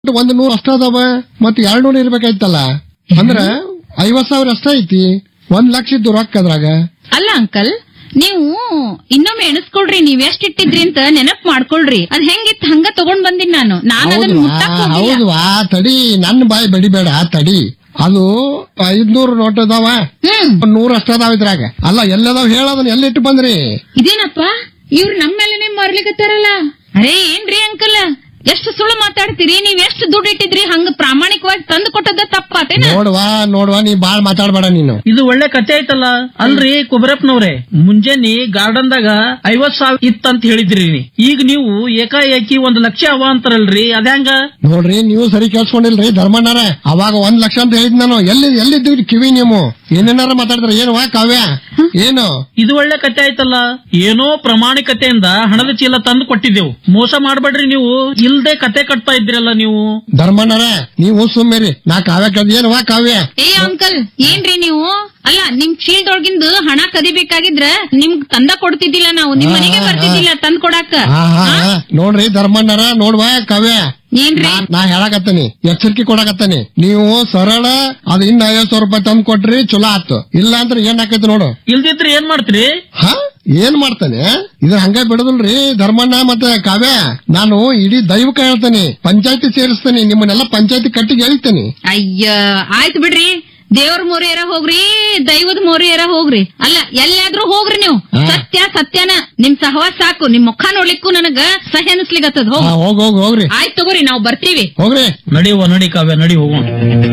ಒಂದ್ ನೂರ್ ಅಷ್ಟ ಅದಾವ ಮತ್ ಎರಡ್ ನೂರ್ ಇರ್ಬೇಕಾಯ್ತಲ್ಲ ಅಂದ್ರ ಐವತ್ ಸಾವಿರ ಅಷ್ಟ ಐತಿ ಒಂದ್ ಲಕ್ಷ ಇದ್ದು ರೊಕ್ಕ ಅದ್ರಾಗ ಅಲ್ಲ ಅಂಕಲ್ ನೀವು ಇನ್ನೊಮ್ಮೆ ಎಣಿಸ್ಕೊಳ್ರಿ ನೀವ್ ಎಷ್ಟ್ ಇಟ್ಟಿದ್ರಿ ಅಂತ ನೆನಪ್ ಮಾಡ್ಕೊಳ್ರಿ ಅದ್ ಹೆಂಗಿತ್ ಹಂಗ ತಗೊಂಡ್ ಬಂದಿನ್ ನಾನು ನಾನು ಅದನ್ನ ಹೌದ್ವಾ ಮುಟ್ಟಕ್ ಹೋಗಿಲ್ಲ ಹೌದ್ವಾ ತಡಿ ನನ್ ಬಾಯಿ ಬಡಿಬೇಡ ತಡಿ ಅದು ಐದ್ನೂರು ನೋಟ್ ಅದಾವ ಹ್ಮ್ ಒಂದ್ ನೂರ್ ಅಷ್ಟ ಅದಾವ ಇದ್ರಾಗ ಅಲ್ಲ ಎಲ್ಲದಾವ್ ಹೇಳದನ್ನ ಎಲ್ಲಿಟ್ಟು ಬಂದ್ರಿ ಇದೇನಪ್ಪ ಇವ್ರು ನಮ್ಮ ಮೇಲೆನೆ ಮಾರ್ಲಿಕತ್ತಾರಲ್ಲ ಅರೇ ಏನ್ರಿ ಅಂಕಲ್ ಎಷ್ಟು ಸುಳ್ಳು ಮಾತಾಡ್ತೀರಿ ನೀವ್ ಎಷ್ಟು ದುಡ್ಡು ಇಟ್ಟಿದ್ರಿ ಹಂಗ ಪ್ರಾಮಾಣಿಕವಾಗಿ ತಂದು ಕೊಟ್ಟದ ತಪ್ಪಾತೇನ ನೋಡ್ವಾ ನೋಡ್ವಾ ನೀ ಬಾಳ್ ಮಾತಾಡ್ಬೇಡ ನೀನು ಇದು ಒಳ್ಳೆ ಕತೆ ಐತಲ್ಲ ಅಲ್ರಿ ಕುಬರಪ್ಪನವ್ರೆ ಮುಂಜಾನೆ ಗಾರ್ಡನ್ದಾಗ ಐವತ್ ಸಾವಿರ ಇತ್ತಂತ ಹೇಳಿದ್ರಿ ನೀ. ಈಗ ನೀವು ಏಕಾಏಕಿ ಒಂದ್ ಲಕ್ಷ ಅವ ಅಂತಾರಲ್ರಿ ಅದ್ಯಾಂಗ ನೋಡ್ರಿ ನೀವು ಸರಿ ಕೇಳಿಸ್ಕೊಂಡಿಲ್ರಿ ಧರ್ಮಣ್ಣರ ಅವಾಗ ಒಂದ್ ಲಕ್ಷ ಅಂತ ಹೇಳಿದ್ ನಾನು ಎಲ್ಲಿ ಎಲ್ಲಿದ್ದೀವಿ ಕಿವಿ ನೀವು ಏನೇನಾರ ಮಾತಾಡಿದ್ರೆ ಏನು ವಾ ಕಾವ್ಯ ಏನು ಇದು ಒಳ್ಳೆ ಕತೆ ಆಯ್ತಲ್ಲ ಏನೋ ಪ್ರಾಮಾಣಿಕತೆಯಿಂದ ಹಣದ ಚೀಲ ತಂದು ಕೊಟ್ಟಿದ್ದೆವು ಮೋಸ ಮಾಡ್ಬೇಡ್ರಿ ನೀವು ಇಲ್ದೆ ಕತೆ ಕಟ್ತಾ ಇದ್ರಲ್ಲ ನೀವು ಧರ್ಮಣ್ಣರ ನೀವು ಸುಮ್ಮೇರಿ ನಾ ಕಾವ್ಯ ಕದ್ ಏನು ವಾ ಕಾವ್ಯ ಏ ಅಂಕಲ್ ಏನ್ರಿ ನೀವು ಅಲ್ಲ ನಿಮ್ ಶೀಲ್ಡ್ ಒಳಗಿಂದ ಹಣ ಕದಿಬೇಕಾಗಿದ್ರ ನಿಮ್ಗ್ ತಂದ ಕೊಡ್ತಿದ್ದಿಲ್ಲ ನಾವು ನಿಮ್ ಮನೆಗೆ ಬರ್ತಿದ್ದಿಲ್ಲ ತಂದ್ ಕೊಡಾಕ ಹಾ ಹಾ ಹಾ. ನೋಡ್ರಿ ಧರ್ಮಣ್ಣರ ನೋಡ್ವಾ ಕಾವ್ಯ ಏನ್ರಿ ನಾ- ನಾ ಹೇಳಕತ್ತೀನಿ ಎಚ್ಚರಿಕೆ ಕೊಡಕತ್ತೀನಿ ನೀವು ಸರಳ ಅದ್ ಇನ್ನ ಐವತ್ ಸಾವಿರ ರೂಪಾಯಿ ತಂದ್ ಕೊಟ್ರಿ ಚಲೋ ಆತು ಇಲ್ಲ ಅಂದ್ರೆ ಏನ್ ಆಕೈತಿ ನೋಡು ಇಲ್ದಿದ್ರೆ ಏನ್ ಮಾಡ್ತೀರಿ ಹ ಏನ್ ಮಾಡ್ತಾನೆ ಇದು ಹಂಗ ಬಿಡದಲ್ರಿ ಧರ್ಮಣ್ಣ ಮತ್ತೆ ಕಾವ್ಯ ನಾನು ಇಡೀ ದೈವಕ ಹೇಳ್ತೇನೆ ಪಂಚಾಯತಿ ಸೇರಿಸ್ತೇನೆ ನಿಮ್ಮನ್ನೆಲ್ಲ ಪಂಚಾಯತಿ ಕಟ್ಟಿಗೆ ಹೇಳ್ತೇನೆ ಅಯ್ಯ ಆಯ್ತು ಬಿಡ್ರಿ ದೇವ್ರ ಮೋರಿಯರ ಹೋಗ್ರಿ ದೈವದ ಮೋರಿಯರ ಹೋಗ್ರಿ ಅಲ್ಲ ಎಲ್ಲಾದ್ರೂ ಹೋಗ್ರಿ ನೀವು ಹಾ. ಸತ್ಯ ಸತ್ಯನ ನಿಮ್ ಸಹವಾಸ ಸಾಕು ನಿಮ್ ಮುಖ ನೋಡ್ಲಿಕ್ಕೂ ನನಗ ಸಹಿ ಅನಿಸ್ಲಿಗತ್ತದ ಹೋಗ್ ಹೋಗ್ ಹೋಗ್ ಹೋಗ್ರಿ ಆಯ್ತು ತಗೋರಿ ನಾವ್ ಬರ್ತೀವಿ ಹೋಗ್ರಿ ನಡಿಯುವ ನಡಿ ಕಾವ್ಯ ನಡಿ ಹೋಗೋಣ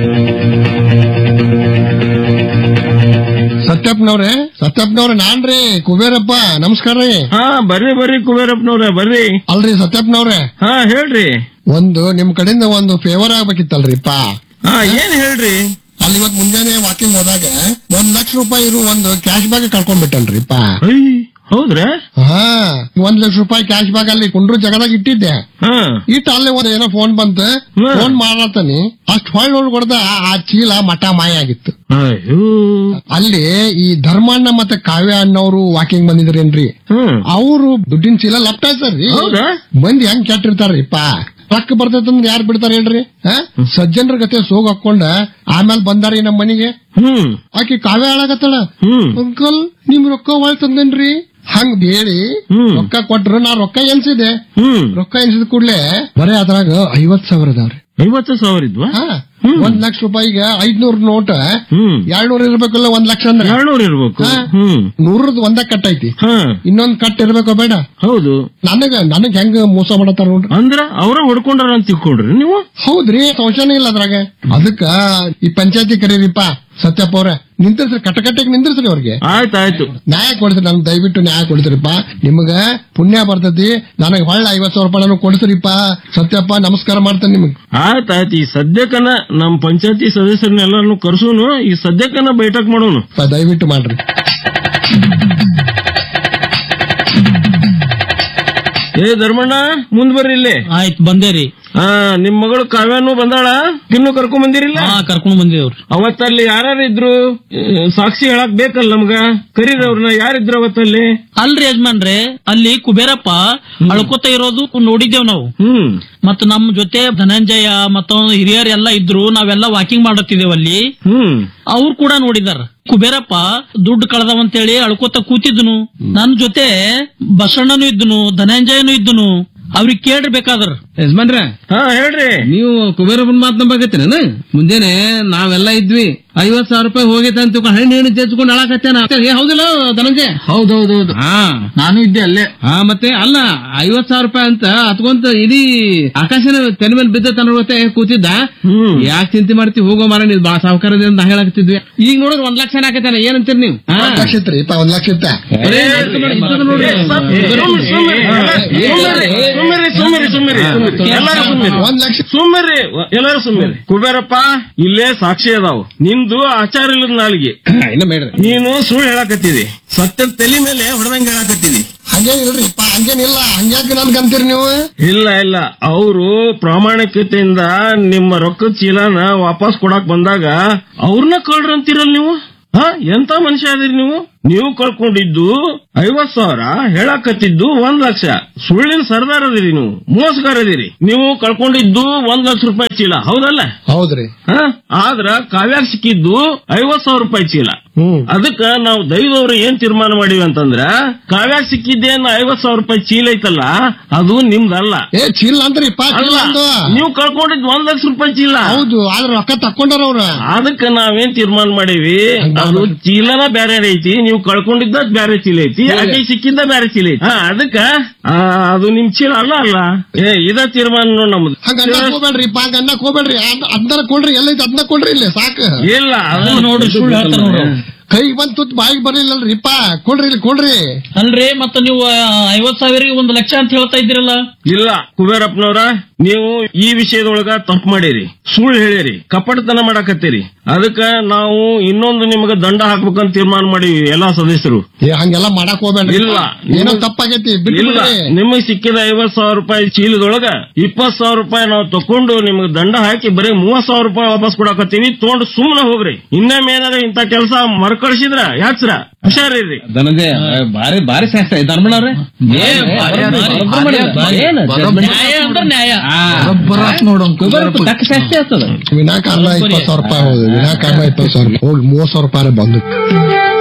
ಸತ್ಯಪ್ಪನವ್ರೆ ಸತ್ಯಪ್ಪನವ್ರೆ ನಾನ್ರಿ ಕುಬೇರಪ್ಪ ನಮಸ್ಕಾರ ರೀ ಹಾ ಬರ್ರಿ ಬರ್ರಿ ಕುಬೇರಪ್ಪನವ್ರ ಬರ್ರಿ ಅಲ್ರಿ ಸತ್ಯಪ್ಪನವ್ರೆ ಹಾ ಹೇಳ್ರಿ ಒಂದು ನಿಮ್ ಕಡೆಯಿಂದ ಒಂದು ಫೇವರ್ ಆಗ್ಬೇಕಿತ್ತಲ್ರಿಪ್ಪ ಹಾ ಏನ್ ಹೇಳ್ರಿ ಅಲ್ಲಿ ಇವತ್ ಮುಂಜಾನೆ ವಾಕಿಂಗ್ ಹೋದಾಗ ಒಂದ್ ಲಕ್ಷ ರೂಪಾಯಿ ಇರು ಒಂದು ಕ್ಯಾಶ್ ಬ್ಯಾಗ್ ಕಳ್ಕೊಂಡ್ಬಿಟ್ಟನ್ರಿಪ್ಪ ಐ, ಹೌದ್ರಾ ಹಾ ಒಂದ್ ಲಕ್ಷ ರೂಪಾಯಿ ಕ್ಯಾಶ್ ಬ್ಯಾಗ್ ಅಲ್ಲಿ ಕುಂಡ್ರು ಜಗದಾಗ ಇಟ್ಟಿದ್ದೆ ಹಾ ಇಟ್ಟು ಅಲ್ಲೇ ಒಂದ್ ಏನೋ ಫೋನ್ ಬಂತು ಹ್ಮ್. ಫೋನ್ ಮಾಡತಾನಿ ಅಷ್ಟ್ ಹೊಳ್ ನೋಡ್ ಕೊಡ್ದ ಆ ಚೀಲ ಮಠ ಮಾಯ ಆಗಿತ್ತು ಅಯ್ಯೋ ಅಲ್ಲಿ ಈ ಧರ್ಮಣ್ಣ ಮತ್ತೆ ಕಾವ್ಯ ಅನ್ನೋರು ವಾಕಿಂಗ್ ಬಂದಿದ್ರೇನ್ರಿ ಹ್ಮ್ ಅವರು ದುಡ್ಡಿನ ಚೀಲ ಲಪ್ಟಾಯ್ತಾರ್ರಿ ಹೌದಾ ಮಂದಿ ಹೆಂಗ್ ಕೆಟ್ಟಿರ್ತಾರ್ರಿಪ್ಪ ರೊಕ್ಕ ಬರ್ತೈತಂದ್ರ ಯಾರು ಬಿಡ್ತಾರ ಹೇಳ್ರಿ ಆ? ಸಜ್ಜನ್ರ ಗತೆ ಸೋಗ್ ಹಾಕೊಂಡ ಆಮೇಲೆ ಬಂದಾರಿ ನಮ್ ಮನಿಗೆ ಹ್ಮ್ ಆಕಿ ಕಾವ್ಯ ಹಾಳಾಗತ್ತಾಳ ಹ್ಮ್ ಅಂಕಲ್ ನಿಮ್ ರೊಕ್ಕ ಒಳ್ ತಂದೇನ್ರಿ ಹಂಗ್ ಹೇಳಿ ಹ್ಮ್. ರೊಕ್ಕ ಕೊಟ್ರು ನಾ ರೊಕ್ಕ ಎನ್ಸಿದೆ ಹ್ಮ್ ರೊಕ್ಕ ಎನ್ಸಿದ ಕೂಡ್ಲೆ ಬರೇ ಅದ್ರಾಗ ಐವತ್ ಸಾವಿರ ಅದಾವ್ರಿ ಐವತ್ತು ಸಾವಿರ ಇದ್ವಾ ಹಾ ಒಂದ್ ಲಕ್ಷ ರೂಪಾಯಿಗೆ ಐದ್ನೂರ್ ನೋಟ್ ಹ್ಮ್ ಎರಡ್ನೂರ್ ಇರ್ಬೇಕಲ್ಲ ಒಂದ್ ಲಕ್ಷ ಅಂದ್ರೆ ಎರಡ್ನೂರ್ ಇರ್ಬೇಕು ಹಾ. ಹ್ಮ್ ನೂರದ್ ಒಂದ ಕಟ್ ಐತಿ ಹಾ ಇನ್ನೊಂದ್ ಕಟ್ ಇರ್ಬೇಕೋ ಬೇಡ ಹೌದು ನನಗ ನನಗ್ ಹೆಂಗ್ ಮೋಸ ಮಾಡತ್ತಾರ ನೋಡ್ರಿ ಅಂದ್ರ ಅವ್ರ ಹೊಡ್ಕೊಂಡಾರ ಅಂತ ತಿಳ್ಕೊಂಡ್ರಿ ನೀವು ಹೌದ್ರಿ ಸಂಶಯನೇ ಇಲ್ಲ ಅದ್ರಾಗ ಅದಕ್ಕ ಈ ಪಂಚಾಯತಿ ಕರೀರಿಪ್ಪ ಸತ್ಯಪ್ಪ ಅವ್ರ ನಿಂತಿರ್ಸ್ರಿ ಕಟ್ಟಕಟ್ಟೆಗೆ ನಿಂತಿರ್ಸ್ರಿ ಅವ್ರಿಗೆ ಆಯ್ತಾಯ್ತು ನ್ಯಾಯ ಕೊಡ್ತೀರಿ ನನ್ ದಯವಿಟ್ಟು ನ್ಯಾಯ ಕೊಡ್ತೀರಿಪ್ಪ ನಿಮ್ಗ ಪುಣ್ಯ ಬರ್ತೈತಿ ನನಗ್ ಹೊಳ್ಳ ಐವತ್ ಸಾವಿರ ರೂಪಾಯಿ ನನಗ್ ಕೊಡ್ತೀರಿಪ್ಪ ಸತ್ಯಪ್ಪ ನಮಸ್ಕಾರ ಮಾಡ್ತೇನೆ ನಿಮ್ಗೆ ಆಯ್ತಾಯ್ತು ಈ ಸದ್ಯಕ್ಕನ ನಮ್ ಪಂಚಾಯತಿ ಸದಸ್ಯರನ್ನೆಲ್ಲಾನು ಕರ್ಸೋನು ಈ ಸದ್ಯಕ್ಕನ ಬೈಠಕ್ ಮಾಡೋನು ಪ, ದಯವಿಟ್ಟು ಮಾಡ್ರಿ ಏ ಧರ್ಮಣ್ಣ ಮುಂದ್ ಬರ್ರಿ ಇಲ್ಲಿ ಆಯ್ತು ಬಂದೇರಿ ಹಾ ನಿಮ್ ಮಗಳು ಕಾವ್ಯಾನು ಬಂದಾಳ ಇನ್ನು ಕರ್ಕೊಂಡ್ ಬಂದಿರಿಲ್ಲ ಹಾ ಕರ್ಕೊಂಡ್ ಬಂದೇವ್ರಿ ಅವತ್ತಲ್ಲಿ ಯಾರ್ಯಾರು ಇದ್ರು ಆ, ಸಾಕ್ಷಿ ಹೇಳಕ್ ಬೇಕಲ್ಲ ನಮ್ಗ ಕರೀರಿ ಅವ್ರನ್ನ ಯಾರಿದ್ರು ಅವತ್ತಲ್ಲಿ ಅಲ್ರಿ ಯಜಮಾನ್ರೆ ಅಲ್ಲಿ ಕುಬೇರಪ್ಪ ಅಳ್ಕೊತ ಇರೋದು ನೋಡಿದ್ದೇವ್ ನಾವು ಹ್ಮ್ ಮತ್ತ ನಮ್ ಜೊತೆ ಧನಂಜಯ ಮತ್ತ ಹಿರಿಯರ್ ಎಲ್ಲ ಇದ್ರು ನಾವೆಲ್ಲ ವಾಕಿಂಗ್ ಮಾಡತ್ತಿದ್ದೇವ್ ಅಲ್ಲಿ ಹ್ಮ್ ಅವ್ರು ಕೂಡ ನೋಡಿದಾರ ಕುಬೇರಪ್ಪ ದುಡ್ಡು ಕಳ್ದವಂತೇಳಿ ಅಳ್ಕೋತ ಕೂತಿದ್ನು ನನ್ ಜೊತೆ ಬಸಣ್ಣನು ಇದ್ನು ಧನಂಜಯನು ಇದ್ನು ಅವ್ರಿಗೆ ಕೇಳ್ರಿ ಬೇಕಾದ್ರ ಯಜಮಾನ್ರ ಹಾ ಹೇಳ್ರಿ ನೀವು ಕುಬೇರಪ್ಪನ ಮಾತನ್ನ ಬಗತ್ತೇನ ಮುಂಜಾನೆ ನಾವೆಲ್ಲ ಇದ್ವಿ ಐವತ್ ಸಾವಿರ ರೂಪಾಯಿ ಹೋಗೈತೆ ಅಂತ ತಿಳ್ಕೊಂಡು ಹಣ್ಣು ಹಣ್ಣು ಚೇಚ್ಕೊಂಡು ಅಳಕತ್ತೇನ ಏ, ಹೌದಿಲ್ಲ ಧನಂಜಯ ಹೌದೌದೌದು ಹಾ ನಾನು ಇದ್ದೆ ಅಲ್ಲೇ ಹಾ ಮತ್ತೆ ಅಲ್ಲ ಐವತ್ ಸಾವಿರ ರೂಪಾಯಿ ಅಂತ ಹತ್ಕೊಂತ ಇಡೀ ಆಕಾಶನ ತೆನೆ ಮೇಲೆ ಬಿದ್ದ ತನ್ನ ಜೊತೆ ಕೂತಿದ್ದ ಹ್ಮ್ ಯಾಕೆ ಚಿಂತೆ ಮಾಡ್ತಿ ಹೋಗೋ ಮಾರ ನೀವು ಬಾಳ ಸಾವುಕಾರದಿಂದ ಹೇಳಾಕತ್ತಿದ್ವಿ ಈಗ ನೋಡಿದ್ರೆ ಒಂದ್ ಲಕ್ಷ ಹಾಕತ್ತಾನೆ ಏನಂತೀರಿ ನೀವು ಹಾ. ಒಂದ್ ಲಕ್ಷ ಇತ್ರಿ ಇಪ್ಪ ಒಂದ್ ಲಕ್ಷ ಇತ್ತ ಬರೀ ಇದ್ದದ್ದು ನೋಡ್ರಿ. ಸುಮ್ಮರಿ ಸುಮ್ಮರಿ ಸುಮ್ಮರಿ ಎಲ್ಲಾರು ಸುಮ್ಮರಿ ಒಂದ್ ಲಕ್ಷ ಸುಮ್ಮರಿ ಎಲ್ಲಾರು ಸುಮ್ಮರಿ ಕುಬೇರಪ್ಪ ಇಲ್ಲೇ ಸಾಕ್ಷಿ ಅದಾವು ನಿಮ್ದು ಆಚಾರ ಇಲ್ಲದ ನಾಲಿಗೆ ಇನ್ನ ಬೇಡ್ರಿ ನೀನು ಸುಳ್ಳು ಹೇಳಕತ್ತಿದಿ ಸತ್ಯ ತಲೆ ಮೇಲೆ ಹೊಡೆದಂಗ ಹೇಳಕತ್ತಿದಿ ಹಂಗೇನಿಲ್ರಿ ಇಪ್ಪ ಹಂಗೇನಿಲ್ಲ ಹಂಗ್ಯಾಕೆ ನನ್ಗಂತೀರಿ ನೀವು ಇಲ್ಲ ಇಲ್ಲ ಅವರು ಪ್ರಾಮಾಣಿಕತೆಯಿಂದ ನಿಮ್ಮ ರೊಕ್ಕದ ಚೀಲನ ವಾಪಸ್ ಕೊಡಾಕ್ ಬಂದಾಗ ಅವ್ರನ್ನ ಕಳ್ರ ಅಂತೀರಲ್ ನೀವು ಹಾ ಎಂತ ಮನುಷ್ಯ ಅದಿರಿ ನೀವು ನೀವು ಕಳ್ಕೊಂಡಿದ್ದು ಐವತ್ ಸಾವಿರ ಹೇಳಕತ್ತಿದ್ದು ಒಂದ್ ಲಕ್ಷ ಸುಳ್ಳಿನ ಸರ್ದಾರ್ ಅದಿರಿ ನೀವು ಮೋಸಗಾರ ಅದಿರಿ ನೀವು ಕಳ್ಕೊಂಡಿದ್ದು ಒಂದ್ ಲಕ್ಷ ರೂಪಾಯಿ ಚೀಲ ಹೌದಲ್ಲ ಹೌದ್ರಿ ಹ? ಆದ್ರ ಕಾವ್ಯಾಗ ಸಿಕ್ಕಿದ್ದು ಐವತ್ ಸಾವಿರ ರೂಪಾಯಿ ಚೀಲ ಹ್ಮ್ ಅದಕ್ಕ ನಾವು ದೈವದವ್ರು ಏನ್ ತೀರ್ಮಾನ ಮಾಡಿವಿ ಅಂತಂದ್ರ ಕಾವ್ಯಾಗ ಸಿಕ್ಕಿದ್ದೇನ್ ಐವತ್ ಸಾವಿರ ರೂಪಾಯಿ ಚೀಲ ಐತಲ್ಲ ಅದು ನಿಮ್ದಲ್ಲ ಏ ಚೀಲ ಅಂದ್ರಿಪ್ಪ ಚೀಲ ಅಲ್ಲ ಅಂದು ನೀವು ಕಳ್ಕೊಂಡಿದ್ ಒಂದ್ ಲಕ್ಷ ರೂಪಾಯಿ ಚೀಲ ಹೌದು ಆದ್ರ ರೊಕ್ಕ ತಕ್ಕೊಂಡಾರ ಅವ್ರ ಅದಕ್ಕ ನಾವೇನ್ ತೀರ್ಮಾನ ಮಾಡೀವಿ ಅದು ಚೀಲನ ಬ್ಯಾರೆ ಐತಿ ನೀವು ಕಳ್ಕೊಂಡಿದ್ದ ಬ್ಯಾರೆ ಚೀಲ ಐತಿ ಆಕೆ ಸಿಕ್ಕಿದ್ದ ಬ್ಯಾರೆ ಚೀಲ ಐತಿ ಹಾ ಅದಕ್ಕ ಆ, ಅದು ನಿಮ್ ಚೀಲ ಅಲ್ಲ ಅಲ್ಲ ಏ ಇದ ತೀರ್ಮಾನ ನೋಡ್ ನಮ್ದು ಹಂಗ ಅನ್ನಕ್ ಹೋಗ್ಬೇಡ್ರಿ ಹಂಗ ಅನ್ನಕ್ ಹೋಗ್ಬೇಡ್ರಿ ಅದನ್ನ ಕೊಡ್ರಿ ಎಲ್ಲೈತಿ ಅದನ್ನ ಕೊಡ್ರಿ ಇಲ್ಲಿ ಸಾಕು ಇಲ್ಲ ಅದು ಅದು ನೋಡ್ರಿ ಸುಳ್ಳು ಹೇಳ್ತಾರ ನೋಡ್ರಿ ಅವ್ರು. ಕೈಗೆ ಬಂದ್ ತುತ್ ಬಾಯಿಗೆ ಬರ್ಲಿಲ್ಲಲ್ರಿಪ್ಪ ಕೊಡ್ರಿ ಇಲ್ಲಿ ಕೊಡ್ರಿ ಅಲ್ರಿ ಮತ್ತ ನೀವು ಐವತ್ ಸಾವಿರ ಒಂದ್ ಲಕ್ಷ ಅಂತ ಹೇಳ್ತಾ ಇದ್ದೀರಲ್ಲ ಇಲ್ಲ ಕುಬೇರಪ್ಪನವ್ರ ನೀವು ಈ ವಿಷಯದೊಳಗ ತಪ್ಪು ಮಾಡಿರಿ ಸುಳ್ಳು ಹೇಳಿರಿ ಕಪಟತನ ಮಾಡಕತ್ತೀರಿ ಅದಕ್ಕ ನಾವು ಇನ್ನೊಂದು ನಿಮ್ಗೆ ದಂಡ ಹಾಕ್ಬೇಕಂತ ತೀರ್ಮಾನ ಮಾಡಿವಿ ಎಲ್ಲಾ ಸದಸ್ಯರು ಏ ಹಂಗೆಲ್ಲ ಮಾಡಕ್ ಹೋಗ್ಬೇಡ್ರಿ ಇಲ್ಲ. ಏನೋ ನಿಮಗ್- ತಪ್ಪಾಗೈತಿ ಇಲ್ಲ ಬಿಟ್ಬಿಡ್ರಿ ನಿಮಗ್ ಸಿಕ್ಕಿದ ಐವತ್ ಸಾವಿರ ರೂಪಾಯಿ ಚೀಲದೊಳಗ ಇಪ್ಪತ್ ಸಾವಿರ ರೂಪಾಯಿ ನಾವು ತಕೊಂಡು ನಿಮ್ಗೆ ದಂಡ ಹಾಕಿ ಬರೀ ಮೂವತ್ ಸಾವಿರ ರೂಪಾಯಿ ವಾಪಸ್ ಕೊಡಾಕತ್ತೀವಿ ತೊಗೊಂಡು ಸುಮ್ಮನೆ ಹೋಗ್ರಿ ಇನ್ನೊಮ್ಮೆ ಏನಾರ ಇಂತ ಕೆಲಸ ಮರ್ಕಳಿಸಿದ್ರ ಯಾಚ್ರ ಹುಷಾರಿರ್ರಿ ಧನಂಜಯ ಬಾರಿ ಬಾರಿ ಶಾಸ್ತ್ರ ಧರ್ಮಣ್ಣವ್ರೆ ನ್ಯಾಯ ಅಂದ್ರೆ ನ್ಯಾಯ ತಕ್ಕ ಶಾಸ್ತಿ ಆಗ್ತದ ವಿನಾಕಾರಣ ಇಪ್ಪತ್ತು ಸಾವಿರ ರೂಪಾಯಿ ಹೌದು ವಿನಾಕಾರಣ ಇಪ್ಪತ್ತು ಸಾವಿರ ರೂಪಾಯಿ ಹೋಗಿ ಮೂವತ್ ಸಾವಿರ ರೂಪಾಯಿ ಬಂದು